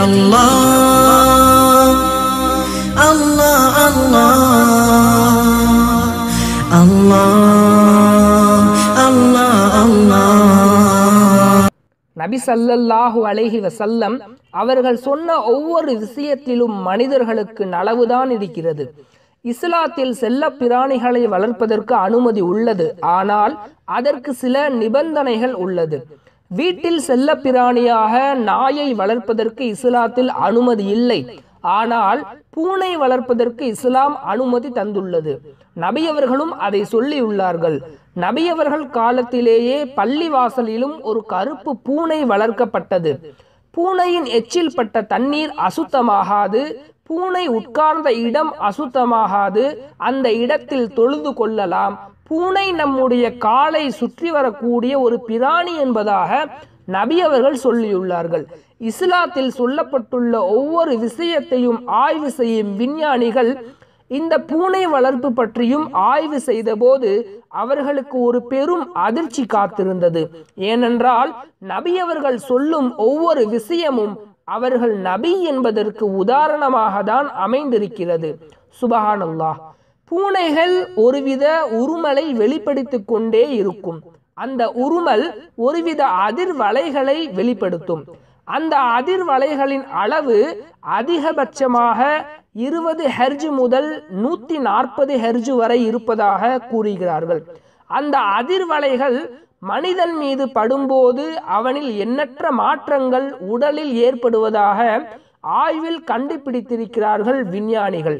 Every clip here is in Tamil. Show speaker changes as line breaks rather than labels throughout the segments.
الله الله الله الله الله الله
நபி ஸல்லல்லாஹு அலைஹி வஸல்லம் அவர்கள் சொன்ன ஒவ்வொரு விஷயத்திலும் மனிதர்களுக்கு நலவுதான் இருக்கிறது இஸ்லாத்தில் செல்லப் பிராணிகளை வளர்ப்பதற்கு அனுமதி உள்ளது ஆனால் அதற்கு சில நிபந்தனைகள் உள்ளது வீட்டில் செல்லப் பிராணியாக நாயை வளர்ப்பதற்கு இஸ்லாத்தில் அனுமதி இல்லை ஆனால் பூனை வளர்ப்பதற்கு இஸ்லாம் அனுமதி தந்துள்ளது நபியவர்களும் அதை சொல்லியுள்ளார்கள் நபியவர்கள் காலத்திலேயே பள்ளி வாசலிலும் ஒரு கருப்பு பூனை வளர்க்கப்பட்டது பூனையின் எச்சில் பட்ட தண்ணீர் அசுத்தமாகாது பூனை உட்கார்ந்த இடம் அசுத்தமாகாது அந்த இடத்தில் தொழுது கொள்ளலாம் பூனை நம்முடைய காலை சுற்றி வரக்கூடிய ஒரு பிராணி என்பதாக நபி அவர்கள் சொல்லியுள்ளார்கள் இஸ்லாத்தில் சொல்லப்பட்டுள்ள ஒவ்வொரு விஷயத்தையும் ஆய்வு செய்யும் விஞ்ஞானிகள் இந்த பூனை வளர்ப்பு பற்றியும் ஆய்வு செய்தபோது அவர்களுக்கு ஒரு பெரும் அதிர்ச்சி காத்திருந்தது ஏனென்றால் நபி அவர்கள் சொல்லும் ஒவ்வொரு விஷயமும் அவர்கள் நபி என்பதற்கு உதாரணமாக தான் அமைந்திருக்கிறது சுபஹானல்லாஹ் பூனைகள் ஒருவித உருமலை வெளிப்படுத்திக் கொண்டே இருக்கும் அந்த உருமல் ஒருவித அதிர்வலைகளை வெளிப்படுத்தும் அந்த அதிர்வலைகளின் அளவு அதிகபட்சமாக இருபது ஹெர்ஜ் முதல் நூத்தி நாற்பது ஹெர்ஜ் வரை இருப்பதாக கூறுகிறார்கள் அந்த அதிர்வலைகள் மனிதன் மீது படும்போது அவனில் எண்ணற்ற மாற்றங்கள் உடலில் ஏற்படுவதாக ஆய்வில் கண்டுபிடித்திருக்கிறார்கள் விஞ்ஞானிகள்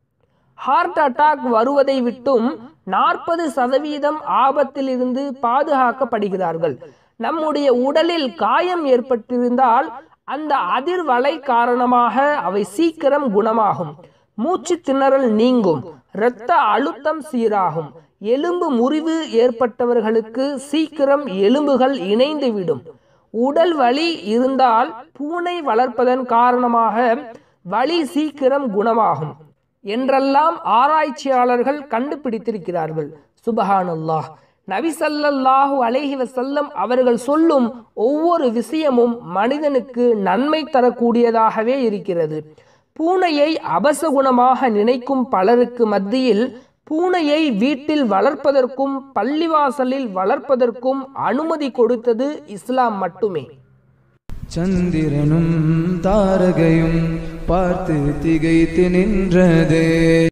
ஹார்ட் அட்டாக் வருவதை விட்டும் நாற்பது சதவீதம் ஆபத்தில் இருந்து பாதுகாக்கப்படுகிறார்கள் நம்முடைய உடலில் காயம் ஏற்பட்டிருந்தால் அந்த அதிர்வலை காரணமாக அவை சீக்கிரம் குணமாகும் மூச்சு திணறல் நீங்கும் இரத்த அழுத்தம் சீராகும் எலும்பு முறிவு ஏற்பட்டவர்களுக்கு சீக்கிரம் எலும்புகள் இணைந்துவிடும் உடல் வலி இருந்தால் பூனை வளர்ப்பதன் காரணமாக வலி சீக்கிரம் குணமாகும் என்றெல்லாம் ஆராய்ச்சியாளர்கள் கண்டுபிடித்திருக்கிறார்கள் சுபஹானல்லாஹ் நபி ஸல்லல்லாஹு அலைஹி வஸல்லம் அவர்கள் சொல்லும் ஒவ்வொரு விஷயமும் மனிதனுக்கு நன்மை தரக்கூடியதாகவே இருக்கிறது பூனையை அபசகுணமாக நினைக்கும் பலருக்கு மத்தியில் பூனையை வீட்டில் வளர்ப்பதற்கும் பள்ளிவாசலில் வளர்ப்பதற்கும் அனுமதி கொடுத்தது இஸ்லாம் மட்டுமே
சந்திரனும் தாரகையும் பார்த்து திகைத்து நின்றதே